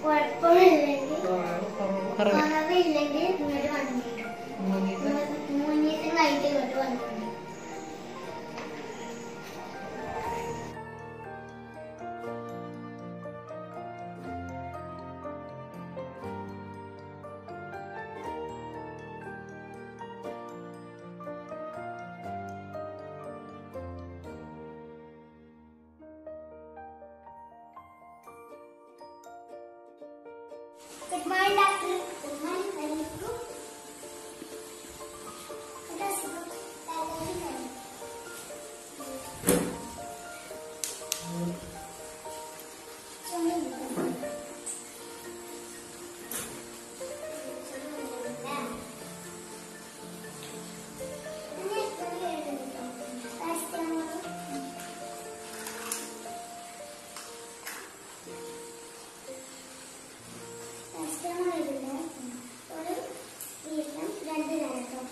കുഴപ്പമില്ലെങ്കിൽ കുറവ് കുറവില്ലെങ്കിൽ ഇങ്ങോട്ട് വന്നിട്ട് മൂന്നിട്ട് മൂന്ന് ദിവസം കഴിഞ്ഞിട്ട് ഇങ്ങോട്ട് വന്നിട്ടുണ്ട് Good morning, doctor. Good morning, very good. Let us go. ഒരു വീട്ടിലും രണ്ട് നേരത്തും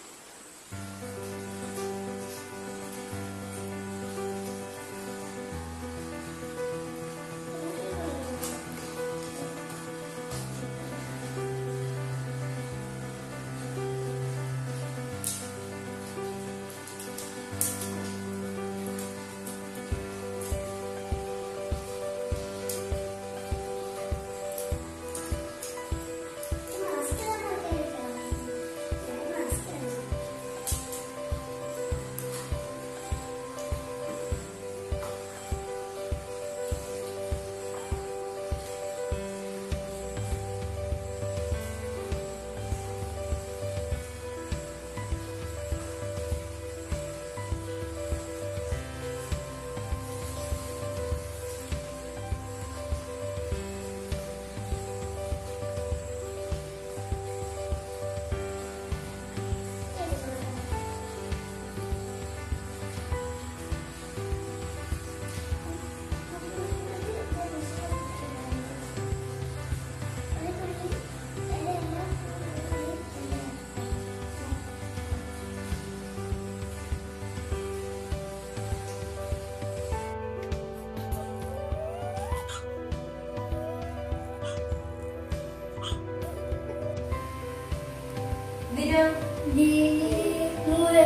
ദിനം നൂറ്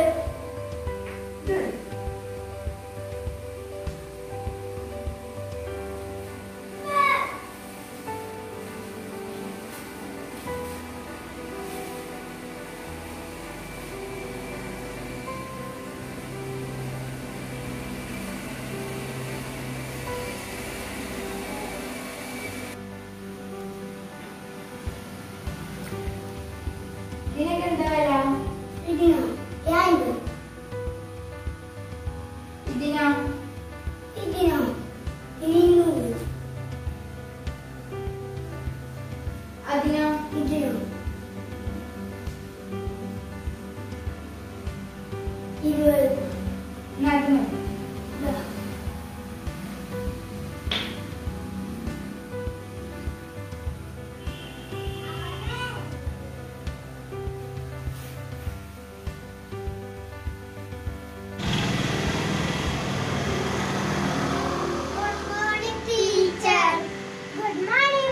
ഇതിനൊക്കെ എന്താ വില ഇതിനോ രണ്ട് ഇതിനാ ഇതിനോ ഇരുന്നൂറ് അതിനാ ഇതിനോ ഇരുപത് എന്നാ അത് മതി. ദാ. Good morning, teacher. Good morning.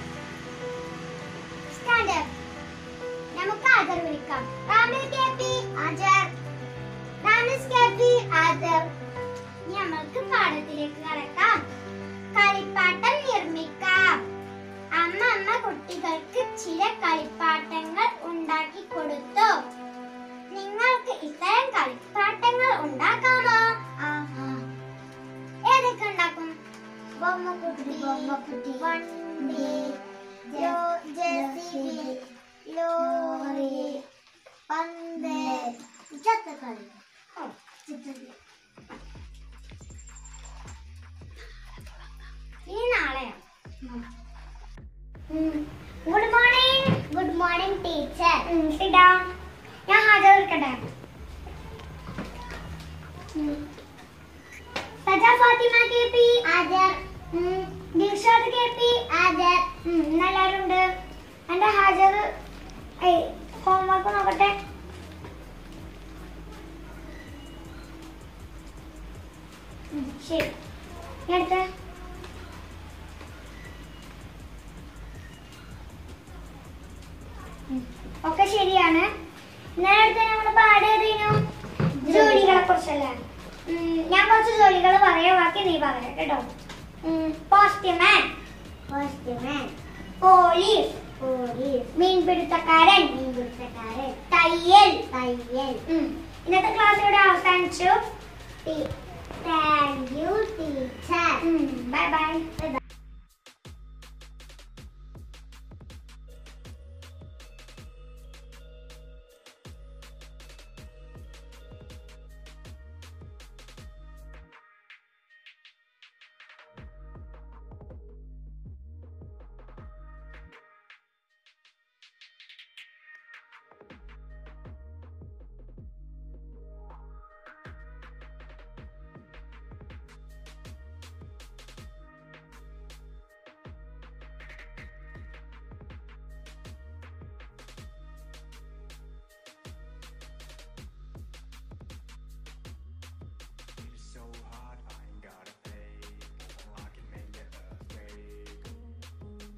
Stand up. നമുക്ക് ആദർ വിളിക്കാം Ramil K P Achar Ramis K P Adhar ഇനി നമുക്ക് പാഠത്തിലേക്ക് കടക്കാം കളിപ്പാട്ടം നിർമ്മിക്കാം അമ്മ അമ്മ കുട്ടികൾക്ക് ചില കളിപ്പാട്ടങ്ങൾ ഉണ്ടാക്കി കൊടുത്തു നിങ്ങൾക്ക് ഇത്തരം കളിപ്പാട്ടങ്ങൾ ഉണ്ടാക്കാമോ ഏതൊക്കെ ഉണ്ടാക്കും ബൊമ്മക്കുട്ടി ബൊമ്മക്കുട്ടി വണ്ടി ലോ- ജെസിബി ലോറി പന്ത് ചത്തക്കളി ഇനി നാളെയാണ് good morning good morning teacher ഇടാ ഞാൻ ഹാജർ എടുക്കട്ടെ സജ ഫാത്തിമ കെ പി ഹാജർ ദിൽഷാദ് കെ പി ഹാജർ ഇന്നെല്ലാവരും ഉണ്ട് എന്റെ ഹാജർ ഹോംവർക്ക് നോക്കട്ടെ ഉം, ശരി ഞാൻ എടുത്തേ ഉം. ഒക്കെ ശരിയാണ് നേരത്തെ നമ്മൾ പാടിയതിനു ജോലികളെ കുറിച്ചല്ലേ ഉം, ഞാൻ കുറച്ച് ജോലികൾ പറയാം ബാക്കി നീ പറയാം കേട്ടോ പോസ്റ്റ്മാൻ പോസ്റ്റ്മാൻ പോലീസ് പോലീസ് മീൻപിടുത്തക്കാരൻ മീൻപിടുത്തക്കാരൻ തയ്യൽ തയ്യൽ ഇന്നത്തെ ക്ലാസ് ഇവിടെ അവസാനിച്ചു thank you teacher bye bye bye It's so hot, I ain't gotta pay. I can make it earthquake.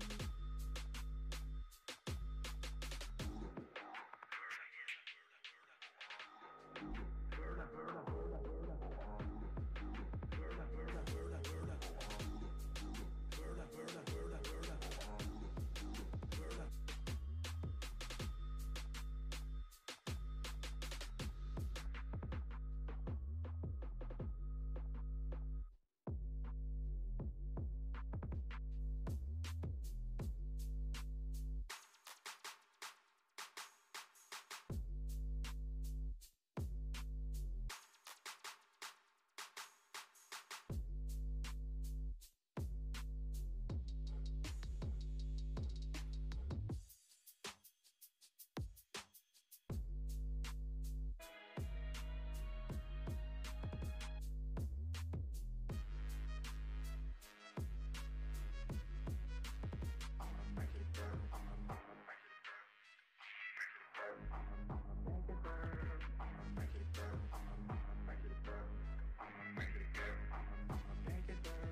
I'ma make it burn. I'ma, I'ma make it burn. I'ma, I'ma make it burn. I'ma make it burn. I'ma, I'ma make it burn. I'ma make it burn. I'ma, I'ma make it burn.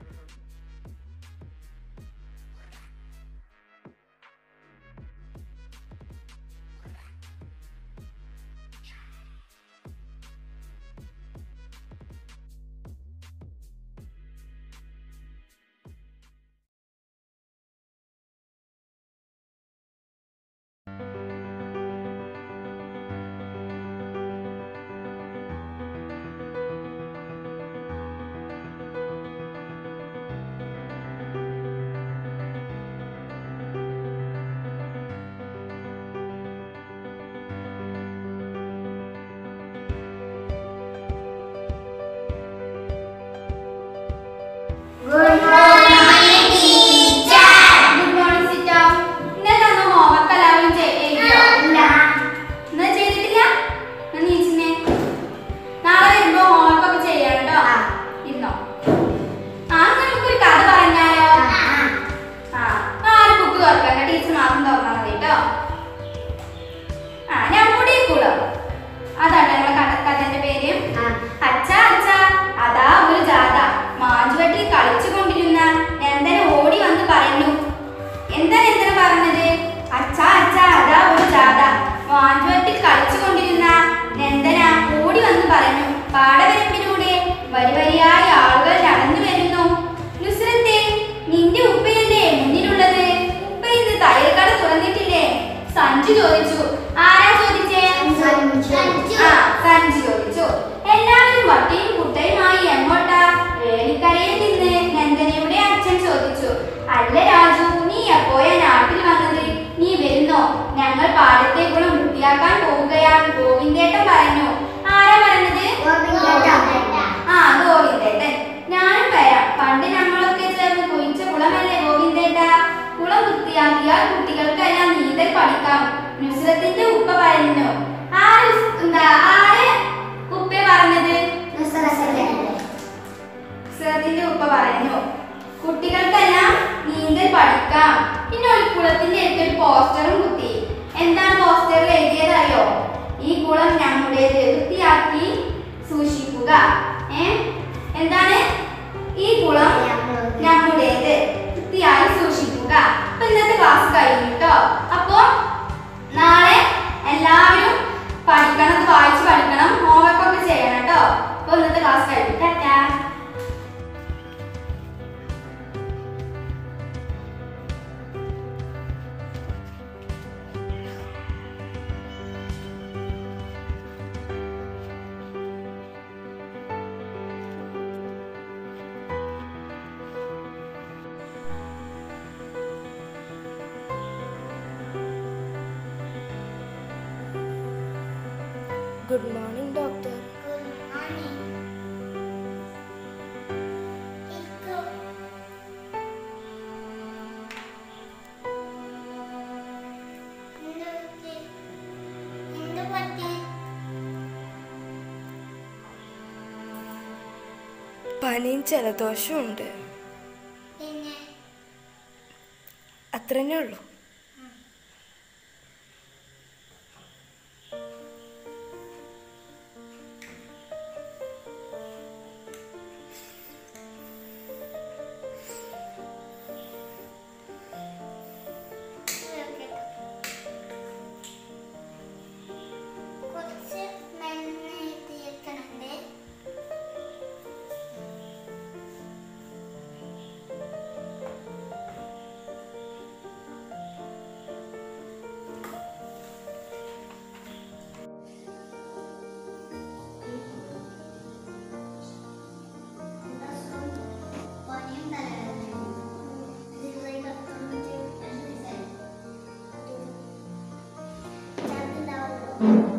Good morning സിറ്റോ ഇന്നലെ തന്ന homework എല്ലാവരും ചെയ്- എഴുതിയോ ഇന്ന് ചെയ്തിട്ടില്ല എന്നാ നീച്ചിനെ നാളെ വരുമ്പോ ഹോംവർക്ക് ഒക്കെ ചെയ്യണം കേട്ടോ ഇരുന്നോ ആ എന്നാ നമുക്കൊരു കഥ പറഞ്ഞാലോ ആ ആരും ബുക്ക് തുറക്കണ്ട ടീച്ചർ മാത്രം തുറന്നാൽ മതി കേട്ടോ ആ നമ്മുടെ കുളം അതാട്ടോ നമ്മളെ കഥ കഥന്റെ പേര് അച്ഛ അച്ഛ അതാ ഒരു ജാഥ മാഞ്ചുവട്ടിൽ കളിച്ചു കൊണ്ടിരുന്ന നന്ദന ഓടി വന്ന് പറഞ്ഞു എന്താ നന്ദന പറഞ്ഞത് അച്ഛ അച്ഛ അതാ ഒരു ജാഥ മാഞ്ചുവട്ടിൽ കളിച്ചു കൊണ്ടിരുന്ന നന്ദന ഓടി വന്ന് പറഞ്ഞു പാടവരമ്പിലൂടെ വരി വരിയായി ആളുകൾ നടന്നു വരുന്നു നുസ്രത്തെ നിന്റെ ഉപ്പയല്ലേ മുന്നിലുള്ളത് ഉപ്പ ഇന്ന് തയ്യൽ കട തുറന്നിട്ടില്ലേ സഞ്ജു ചോദിച്ചു ആരാ ചോദിച്ചേ ആ സഞ്ജു ചോദിച്ചു എല്ലാവരും വട്ടിയും കുട്ടയുമായി എങ്ങോട്ടാ വേലിക്കരയിൽ നിന്ന് നന്ദനയുടെ അച്ഛൻ ചോദിച്ചു അല്ല രാജു നീ എപ്പോഴാ നാട്ടിൽ വന്നത് നീ വരുന്നോ ഞങ്ങൾ പാടത്തെ കുളം വൃത്തിയാക്കാൻ പോവുകയാണ് ഗോവിന്ദേട്ടൻ പറഞ്ഞു ആരാ പറഞ്ഞത് ആ ഗോവിന്ദേട്ടൻ ഞാനും വരാം പണ്ട് നമ്മളൊക്കെ ചേർന്ന് കുഴിച്ച കുളമല്ലേ ഗോവിന്ദേട്ട കുളം വൃത്തിയാക്കിയാൽ കുട്ടികൾക്കെല്ലാം നീന്തൽ പഠിക്കാം നുസ്രത്തിന്റെ ഉപ്പ പറഞ്ഞു ആര് ഉസ്- എന്താ ആര് ഉപ്പ പറഞ്ഞത് നുസ്രത്തിന്റെ ഉപ്പ പറഞ്ഞു കുട്ടികൾക്കെല്ലാം നീന്തൽ പഠിക്കാം പിന്നെ ഒരു കുളത്തിന്റെ അടുത്ത് ഒരു പോസ്റ്ററും കുത്തി എന്താണ് പോസ്റ്ററിൽ എഴുതിയതറിയോ ഈ കുളം നമ്മുടേത് വൃത്തിയാക്കി സൂക്ഷിക്കുക ഏ എന്താണ് ഈ കുളം നമ്മുടേത് വൃത്തിയായി സൂക്ഷിക്കുക അപ്പൊ ഇന്നത്തെ ക്ലാസ് കഴിഞ്ഞു കേട്ടോ അപ്പോ നാളെ good morning doctor good morning ഇരിക്കൂ എന്ത് പറ്റി എന്ത് പറ്റി പനിയും ജലദോഷവും ഉണ്ട് പിന്നെ അത്ര തന്നെ ഉള്ളൂ കുറച്ച് മരുന്ന് എഴുതിയേക്കണുണ്ട് പനിയും തലവേദനയും ഇതിൽ ഡോക്ടറിന് ഛർദിണ്ടാവുമോ